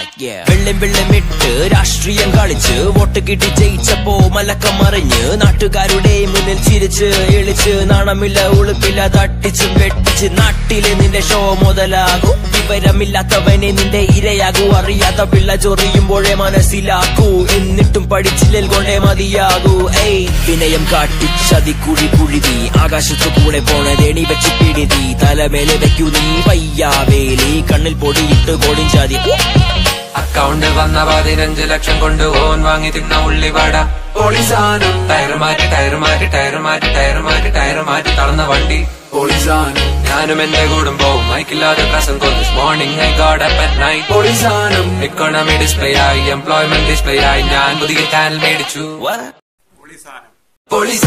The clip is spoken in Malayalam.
വെള്ളം വെള്ളമിട്ട് രാഷ്ട്രീയം കളിച്ച് വോട്ട് കിട്ടി ജയിച്ചപ്പോ മലക്കം മറിഞ്ഞ് നാട്ടുകാരുടെ മുന്നിൽ ചിരിച്ച് എളിച്ച് നാണമില്ല ഉളുപ്പില്ല തട്ടിച്ച് വെട്ടിച്ച് നാട്ടിലെ നിന്റെ ഷോ മുതലാകൂ വിവരമില്ലാത്തവനെ നിന്റെ ഇരയാകൂ അറിയാത്ത പിള്ള ചൊറിയുമ്പോഴേ മനസ്സിലാക്കൂ എന്നിട്ടും പഠിച്ചില്ലേൽ കൊണ്ടേ മതിയാകൂ ഏയ് വിനയം കാട്ടി ചതി കുഴി കുഴുതി ആകാശത്തു കൂടെ പോണതേണി വെച്ച് പിടിതി തലമേലെ വെക്കൂ നീ പയ്യാവേലി കണ്ണിൽ പൊടിയിട്ട് കോടിഞ്ചാതി അക്കൗണ്ടിൽ വന്ന പതിനഞ്ച് ലക്ഷം കൊണ്ട് ഓൻ വാങ്ങി തിന്ന ഉള്ളിവട പൊളിസാനം ടയർ മാറ്റി ടയർ മാറ്റി ടയർ മാറ്റി ടയർ മാറ്റി ടയർ മാറ്റി തളർന്ന വണ്ടി പൊളിസാനം ഞാനും എന്റെ കൂടും പോവും മൈക്കില്ലാതെ പ്രസംഗം this morning I got up at night പൊളിസാനം ഇക്കോണമി ഡിസ്പ്ലേ ആയി എംപ്ലോയ്മെന്റ് ഡിസ്പ്ലേ ആയി ഞാൻ പുതിയ ചാനൽ മേടിച്ചു What? പോലീസ്